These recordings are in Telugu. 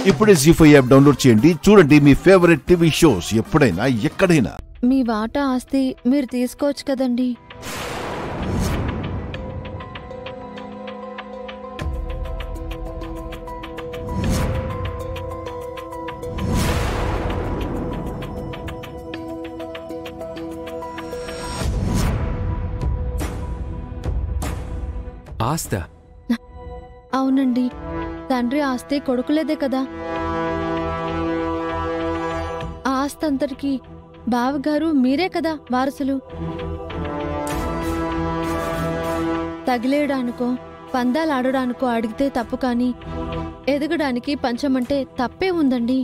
ఇప్పుడే జీ ఫైవ్ యాప్ డౌన్లోడ్ చేయండి చూడండి మీ ఫేవరెట్ టీవీ షోస్ ఎప్పుడైనా ఎక్కడైనా మీ వాటా ఆస్తి మీరు తీసుకోవచ్చు కదండి ఆస్త అవునండి తండ్రి ఆస్తి కొడుకులేదే కదా ఆ ఆస్తి అంతటికి బావగారు మీరే కదా వారసులు తగిలేయడానికో పందాలాడడానికో అడిగితే తప్పు కానీ ఎదగడానికి పంచమంటే తప్పే ఉందండి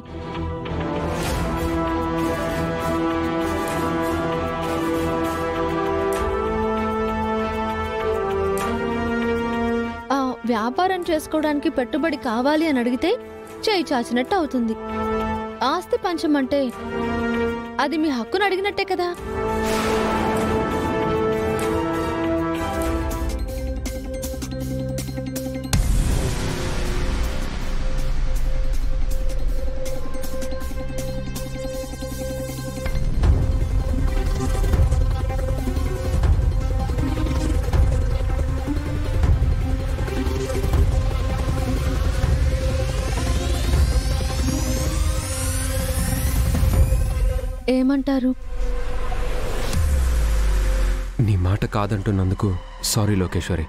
ఆ వ్యాపారం చేసుకోవడానికి పెట్టుబడి కావాలి అని అడిగితే చేయి చాచినట్టు అవుతుంది ఆస్తి పంచమంటే అది మీ హక్కును అడిగినట్టే కదా ఏమంటారు నీ మాట కాదంటున్నందుకు సారీ లోకేశ్వరి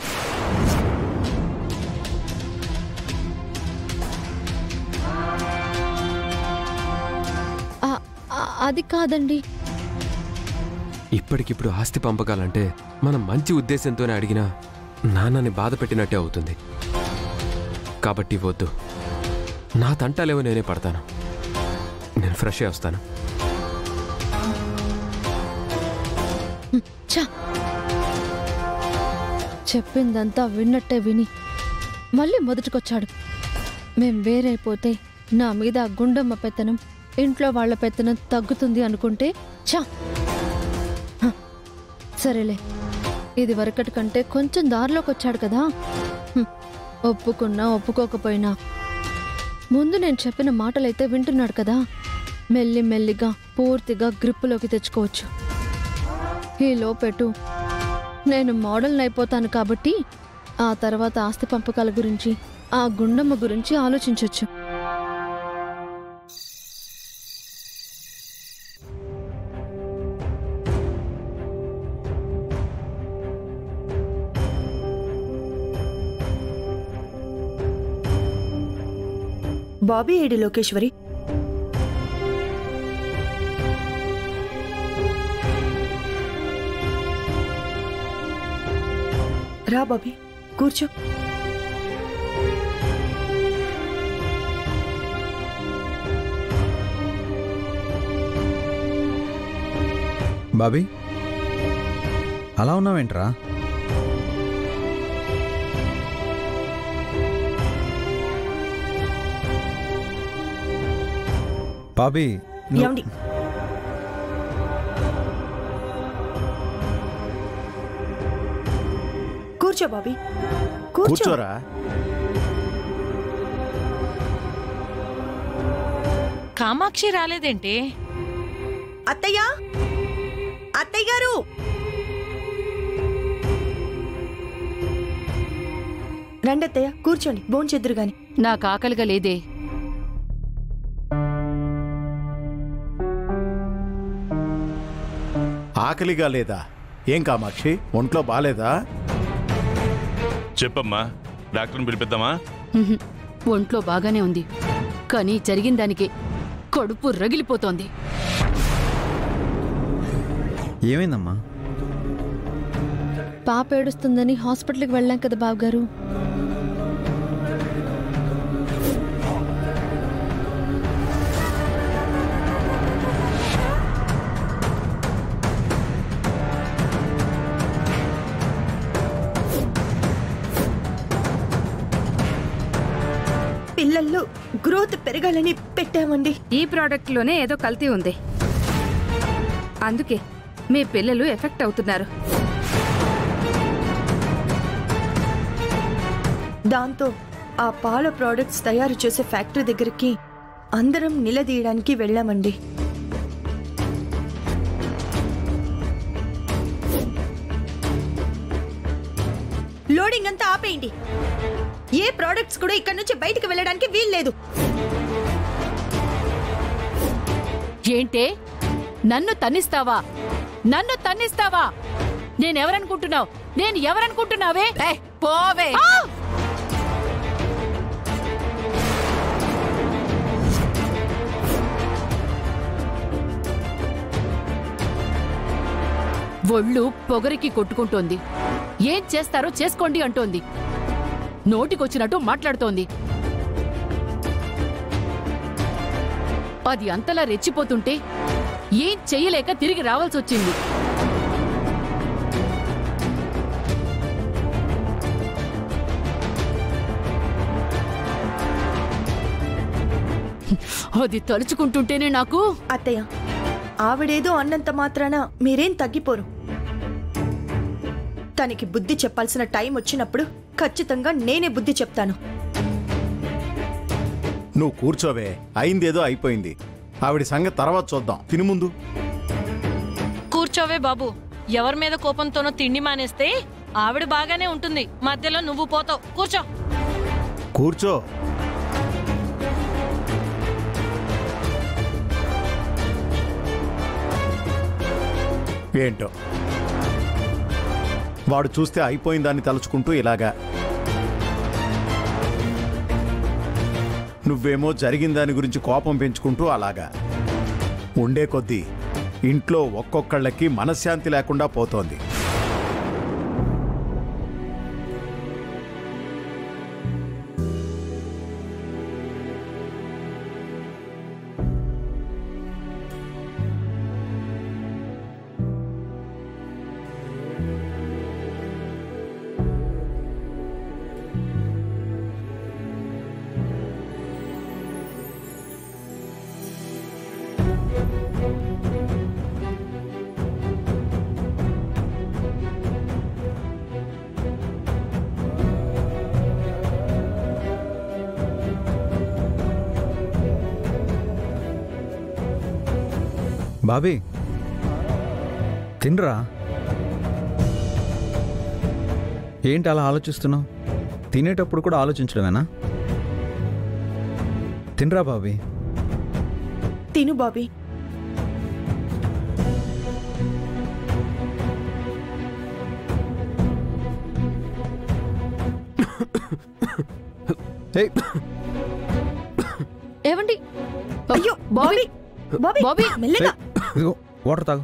ఆ, ఆ, అది కాదండి ఇప్పటికిప్పుడు ఆస్తి పంపకాలంటే మనం మంచి ఉద్దేశంతోనే అడిగినా నాన్నని బాధ పెట్టినట్టే అవుతుంది కాబట్టి వద్దు నా తంటాలేవో నేనే పడతాను నేను ఫ్రెష్ అయి వస్తాను ఛ! చెప్పిందంతా విన్నట్టే విని మళ్ళీ మొదటికొచ్చాడు మేం వేరైపోతే నా మీద ఆ గుండమ్మ పెత్తనం ఇంట్లో వాళ్ళ పెత్తనం తగ్గుతుంది అనుకుంటే ఛ! హ! సరేలే ఇది వరకటి కంటే కొంచెం దారిలోకి వచ్చాడు కదా హ్మ్. ఒప్పుకున్నా ఒప్పుకోకపోయినా ముందు నేను చెప్పిన మాటలైతే వింటున్నాడు కదా మెల్లి మెల్లిగా పూర్తిగా గ్రిప్పులోకి తెచ్చుకోవచ్చు ఈ లోపెట్టు నేను మోడల్ అయిపోతాను కాబట్టి ఆ తర్వాత ఆస్తి పంపకాల గురించి ఆ గుండమ్మ గురించి ఆలోచించొచ్చు బాబీ ఏడి లోకేశ్వరి రా బాబీ కూర్చో బాబీ అలా ఉన్నావేంట్రా బాబీ నువ్వు- ఏమండి కూర్చో బాబీ కూర్చో కూర్చోరా కామాక్షి రాలేదేంటి అత్తయ్య అత్తయ్య గారు రండి అత్తయ్య కూర్చోండి భోంచెద్దురు గాని నాకు ఆకలిగా లేదే ఆకలిగా లేదా ఏం కామాక్షి ఒంట్లో బాలేదా చెప్పమ్మా డాక్టర్ని పిలిపిద్దామా ఉహుం. ఒంట్లో బాగానే ఉంది కానీ జరిగిన దానికే కడుపు రగిలిపోతోంది ఏమైందమ్మా పాప ఏడుస్తుందని హాస్పిటల్కి వెళ్ళాం కదా బావగారు పిల్లల్లో గ్రోత్ పెరగాలని పెట్టామండి ఈ ప్రోడక్ట్ లోనే ఏదో కల్తీ ఉంది అందుకే మీ పిల్లలు ఎఫెక్ట్ అవుతున్నారు దాంతో ఆ పాల ప్రోడక్ట్స్ తయారు చేసే ఫ్యాక్టరీ దగ్గరికి అందరం నిలదీయడానికి వెళ్ళామండి లోడింగ్ అంతా ఆపేయండి ఏ ప్రోడక్ట్స్ కూడా ఇక్కడ నుంచి బయటకు వెళ్ళడానికి వీల్లేదు ఏంటే నన్ను తన్నిస్తావా నన్ను తన్నిస్తావా నేనెవరనుకుంటున్నావు నేను ఎవరనుకుంటున్నావే పోవే ఒళ్ళు పొగరికి కొట్టుకుంటోంది ఏం చేస్తారో చేసుకోండి అంటోంది నోటికొచ్చినట్టు మాట్లాడుతోంది అది అంతలా రెచ్చిపోతుంటే ఏం చెయ్యలేక తిరిగి రావాల్సొచ్చింది అది తలుచుకుంటుంటేనే నాకు అత్తయ్య ఆవిడేదో అన్నంత మాత్రాన మీరేం తగ్గిపోరు తనకి బుద్ధి చెప్పాల్సిన టైం వచ్చినప్పుడు ఖచ్చితంగా నేనే బుద్ధి చెప్తాను నువ్వు కూర్చోవే అయిందేదో అయిపోయింది ఆవిడ సంగతి తర్వాత చూద్దాం తిని ముందు కూర్చోవే బాబు ఎవరి మీద కోపంతోనో తిండి మానేస్తే ఆవిడ బాగానే ఉంటుంది మధ్యలో నువ్వు పోతావు కూర్చో కూర్చో ఏంటో వాడు చూస్తే అయిపోయిందాన్ని తలుచుకుంటూ ఇలాగా నువ్వేమో జరిగిన దాని గురించి కోపం పెంచుకుంటూ అలాగా ఉండే కొద్దీ ఇంట్లో ఒక్కొక్కళ్ళకి మనశ్శాంతి లేకుండా పోతోంది బాబీ తినరా ఏంటి అలా ఆలోచిస్తున్నావు తినేటప్పుడు కూడా ఆలోచించడమేనా తినరా బాబీ తిను బాబీ ఏయ్, ఏవండి అయ్యో బాబీ బాబీ బాబీ మెల్లగా ఇదిగో వాటర్ తాగు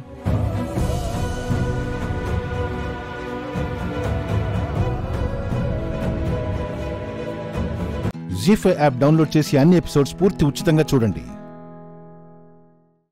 జీ ఫైవ్ యాప్ డౌన్లోడ్ చేసి అన్ని ఎపిసోడ్స్ పూర్తి ఉచితంగా చూడండి